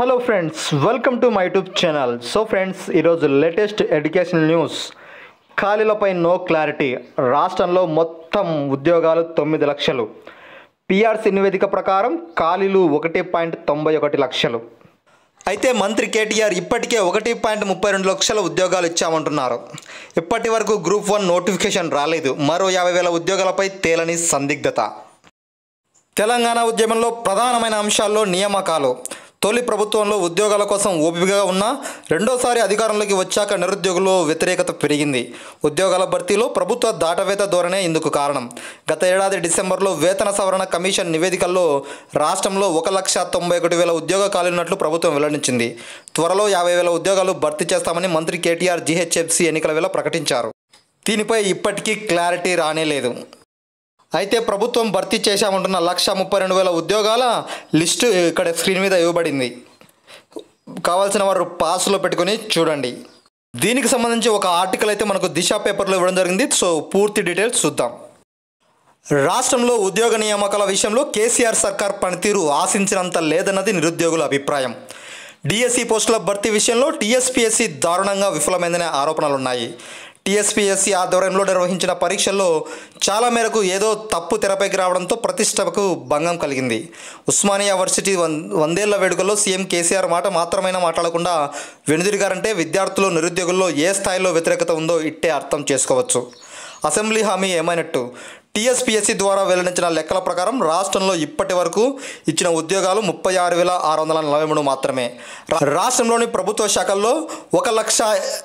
hello friends welcome to my YouTube channel so friends ఈరోజు latest education news ఖాళీలపై no clarity రాష్ట్రంలో మొత్తం ఉద్యోగాలు తొమ్మిది లక్షలు పిఆర్సీ నివేదిక ప్రకారం ఖాళీలు ఒకటి పాయింట్ తొంభై ఒకటి లక్షలు అయితే మంత్రి కేటీఆర్ ఇప్పటికే ఒకటి పాయింట్ ముప్పై రెండు లక్షల ఉద్యోగాలు ఇచ్చామంటున్నారు ఇప్పటి వరకు గ్రూప్ వన్ నోటిఫికేషన్ రాలేదు మరో యాభై వేల ఉద్యోగాలపై తేలని సందిగ్ధత తెలంగాణ ఉద్యమంలో ప్రధానమైన అంశాల్లో నియామకాలు తొలి ప్రభుత్వంలో ఉద్యోగాల కోసం ఓపికగా ఉన్న రెండోసారి అధికారంలోకి వచ్చాక నిరుద్యోగుల్లో వ్యతిరేకత పెరిగింది ఉద్యోగాల భర్తీలో ప్రభుత్వ దాటవేత ధోరణే ఇందుకు కారణం గత ఏడాది డిసెంబర్లో వేతన సవరణ కమిషన్ నివేదికల్లో రాష్ట్రంలో ఒక లక్ష తొంభై ఒకటి వేల ఉద్యోగ ఖాళీలున్నట్లు ప్రభుత్వం వెల్లడించింది త్వరలో యాభై వేల ఉద్యోగాలు భర్తీ చేస్తామని మంత్రి కేటీఆర్ జీహెచ్ఎఫ్సీ ఎన్నికల వేళ ప్రకటించారు దీనిపై ఇప్పటికీ క్లారిటీ రానే లేదు అయితే ప్రభుత్వం భర్తీ చేశామంటున్న లక్ష ముప్పై రెండు వేల ఉద్యోగాల లిస్టు ఇక్కడ స్క్రీన్ మీద ఇవ్వబడింది కావాల్సిన వారు పాస్లో పెట్టుకొని చూడండి దీనికి సంబంధించి ఒక ఆర్టికల్ అయితే మనకు దిశ పేపర్లో ఇవ్వడం జరిగింది సో పూర్తి డీటెయిల్స్ చూద్దాం రాష్ట్రంలో ఉద్యోగ నియామకాల విషయంలో కేసీఆర్ సర్కార్ పనితీరు ఆశించినంత లేదన్నది నిరుద్యోగుల అభిప్రాయం డిఎస్సి పోస్టుల భర్తీ విషయంలో టీఎస్పీఎస్సీ దారుణంగా విఫలమైందనే ఆరోపణలున్నాయి టీఎస్పీఎస్సీ ఆధ్వర్యంలో నిర్వహించిన పరీక్షల్లో చాలా మేరకు ఏదో తప్పు తెరపైకి రావడంతో ప్రతిష్టకు భంగం కలిగింది ఉస్మానియా వర్సిటీ వన్ వందేళ్ల వేడుకల్లో సీఎం కేసీఆర్ మాట మాత్రమైనా మాట్లాడకుండా వెనుదిరిగారంటే విద్యార్థులు నిరుద్యోగుల్లో ఏ స్థాయిలో వ్యతిరేకత ఉందో ఇట్టే అర్థం చేసుకోవచ్చు అసెంబ్లీ హామీ ఏమైనట్టు టీఎస్పీఎస్సీ ద్వారా వెల్లడించిన లెక్కల ప్రకారం రాష్ట్రంలో ఇప్పటి వరకు ఇచ్చిన ఉద్యోగాలు ముప్పై ఆరు వేల ఆరు వందల నలభై మూడు మాత్రమే రా- రాష్ట్రంలోని ప్రభుత్వ శాఖల్లో ఒక లక్ష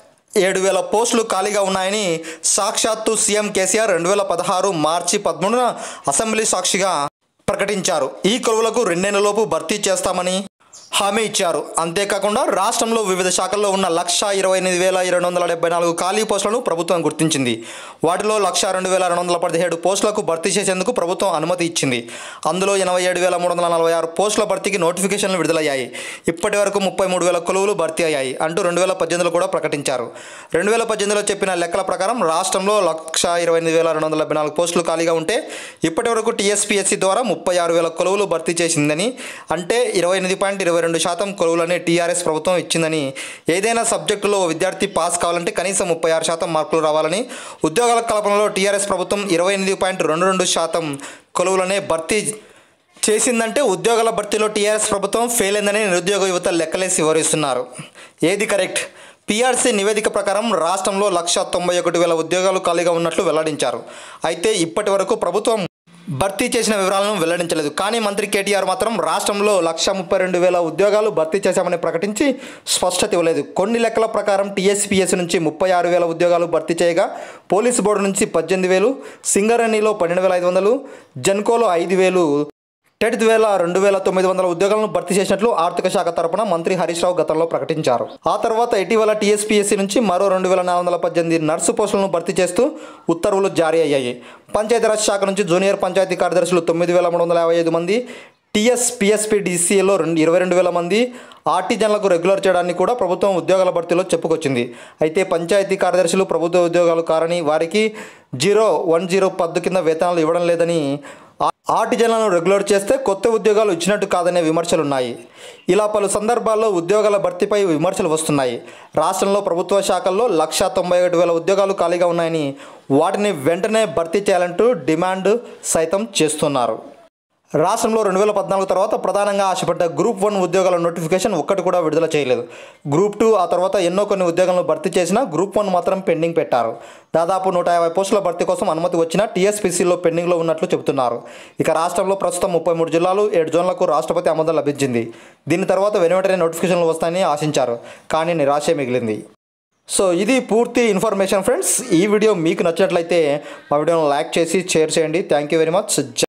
ఏడు వేల పోస్టులు ఖాళీగా ఉన్నాయని సాక్షాత్తు సీఎం కేసీఆర్ రెండు వేల పదహారు మార్చి పదమూడున అసెంబ్లీ సాక్షిగా ప్రకటించారు ఈ కొలువులకు రెండేళ్లలోపు భర్తీ చేస్తామని హామీ ఇచ్చారు అంతేకాకుండా రాష్ట్రంలో వివిధ శాఖల్లో ఉన్న లక్ష ఇరవై ఎనిమిది వేల రెండు వందల డెబ్బై నాలుగు ఖాళీ పోస్టులను ప్రభుత్వం గుర్తించింది వాటిలో లక్ష రెండు వేల రెండు వందల పదిహేడు పోస్టులకు భర్తీ చేసేందుకు ప్రభుత్వం అనుమతి ఇచ్చింది అందులో ఎనభై ఏడు వేల మూడు వందల నలభై ఆరు పోస్టుల భర్తీకి నోటిఫికేషన్లు విడుదలయ్యాయి ఇప్పటి వరకు ముప్పై మూడు వేల కొలువులు భర్తీ అయ్యాయి అంటూ రెండు వేల పద్దెనిమిదిలో కూడా ప్రకటించారు రెండు వేల పద్దెనిమిదిలో చెప్పిన లెక్కల ప్రకారం రాష్ట్రంలో లక్ష ఇరవై ఎనిమిది వేల రెండు వందల డెబ్బై నాలుగు పోస్టులు ఖాళీగా ఉంటే ఇప్పటి వరకు టీఎస్పీఎస్సీ ద్వారా ముప్పై ఆరు వేల కొలువులు భర్తీ చేసిందని అంటే ఇరవై ఎనిమిది పాయింట్ ఇరవై రెండు శాతం కొలువులని టీఆర్ఎస్ ప్రభుత్వం ఇచ్చిందని ఏదైనా సబ్జెక్టులో ఓ విద్యార్థి పాస్ కావాలంటే కనీసం ముప్పై ఆరు శాతం మార్కులు రావాలని ఉద్యోగాల కల్పనలో టీఆర్ఎస్ ప్రభుత్వం ఇరవై ఎనిమిది పాయింట్ రెండు రెండు శాతం కొలువులనే భర్తీ చేసిందంటే ఉద్యోగాల భర్తీలో టీఆర్ఎస్ ప్రభుత్వం ఫెయిల్ అయిందని నిరుద్యోగ యువత లెక్కలేసి వివరిస్తున్నారు ఏది కరెక్ట్ పీఆర్సీ నివేదిక ప్రకారం రాష్ట్రంలో లక్ష తొంభై ఒకటి వేల ఉద్యోగాలు ఖాళీగా ఉన్నట్లు వెల్లడించారు అయితే ఇప్పటి వరకు ప్రభుత్వం భర్తీ చేసిన వివరాలను వెల్లడించలేదు కానీ మంత్రి కేటీఆర్ మాత్రం రాష్ట్రంలో లక్ష ముప్పై రెండు వేల ఉద్యోగాలు భర్తీ చేశామని ప్రకటించి స్పష్టత ఇవ్వలేదు కొన్ని లెక్కల ప్రకారం టీఎస్పీఎస్ నుంచి ముప్పై ఆరు వేల ఉద్యోగాలు భర్తీ చేయగా పోలీసు బోర్డు నుంచి పద్దెనిమిది వేలు సింగరేణిలో పన్నెండు వేల ఐదు వందలు జెన్కోలో ఐదు వేలు టెట్ వేల రెండు వేల తొమ్మిది వందల ఉద్యోగాలను భర్తీ చేసినట్లు ఆర్థిక శాఖ తరపున మంత్రి హరీష్ రావు గతంలో ప్రకటించారు ఆ తర్వాత ఇటీవల టీఎస్పీఎస్సీ నుంచి మరో రెండు వేల నాలుగు వందల పద్దెనిమిది నర్సు పోస్టులను భర్తీ చేస్తూ ఉత్తర్వులు జారీ అయ్యాయి పంచాయతీరాజ్ శాఖ నుంచి జూనియర్ పంచాయతీ కార్యదర్శులు తొమ్మిది వేల మూడు వందల యాభై ఐదు మంది టీఎస్ పిఎస్పీ డిసిఏలో రెండు ఇరవై రెండు వేల మంది ఆర్టిజన్లకు రెగ్యులర్ చేయడాన్ని కూడా ప్రభుత్వం ఉద్యోగాల భర్తీలో చెప్పుకొచ్చింది అయితే పంచాయతీ కార్యదర్శులు ప్రభుత్వ ఉద్యోగాలు కారని వారికి జీరో వన్ జీరో పద్దు కింద వేతనాలు ఇవ్వడం లేదని ఆ- ఆర్టిజన్లను రెగ్యులర్ చేస్తే కొత్త ఉద్యోగాలు ఇచ్చినట్టు కాదనే విమర్శలు ఉన్నాయి ఇలా పలు సందర్భాల్లో ఉద్యోగాల భర్తీపై విమర్శలు వస్తున్నాయి రాష్ట్రంలో ప్రభుత్వ శాఖల్లో లక్ష తొంభై ఒకటి వేల ఉద్యోగాలు ఖాళీగా ఉన్నాయని వాటిని వెంటనే భర్తీ చేయాలంటూ డిమాండ్ సైతం చేస్తున్నారు రాష్ట్రంలో రెండు వేల పద్నాలుగు తర్వాత ప్రధానంగా ఆశపడ్డ గ్రూప్ వన్ ఉద్యోగాల నోటిఫికేషన్ ఒక్కటి కూడా విడుదల చేయలేదు గ్రూప్ టూ ఆ తర్వాత ఎన్నో కొన్ని ఉద్యోగాలను భర్తీ చేసినా గ్రూప్ వన్ మాత్రం పెండింగ్ పెట్టారు దాదాపు నూట యాభై పోస్టుల భర్తీ కోసం అనుమతి వచ్చినా టీఎస్పీసీలో పెండింగ్లో ఉన్నట్లు చెబుతున్నారు ఇక రాష్ట్రంలో ప్రస్తుతం ముప్పై మూడు జిల్లాలు ఏడు జోన్లకు రాష్ట్రపతి ఆమోదం లభించింది దీని తర్వాత వెనువెంటనే నోటిఫికేషన్లు వస్తాయని ఆశించారు కానీ నిరాశే మిగిలింది సో ఇది పూర్తి ఇన్ఫర్మేషన్ ఫ్రెండ్స్ ఈ వీడియో మీకు నచ్చినట్లయితే మా వీడియోను లైక్ చేసి షేర్ చేయండి థ్యాంక్ యూ వెరీ మచ్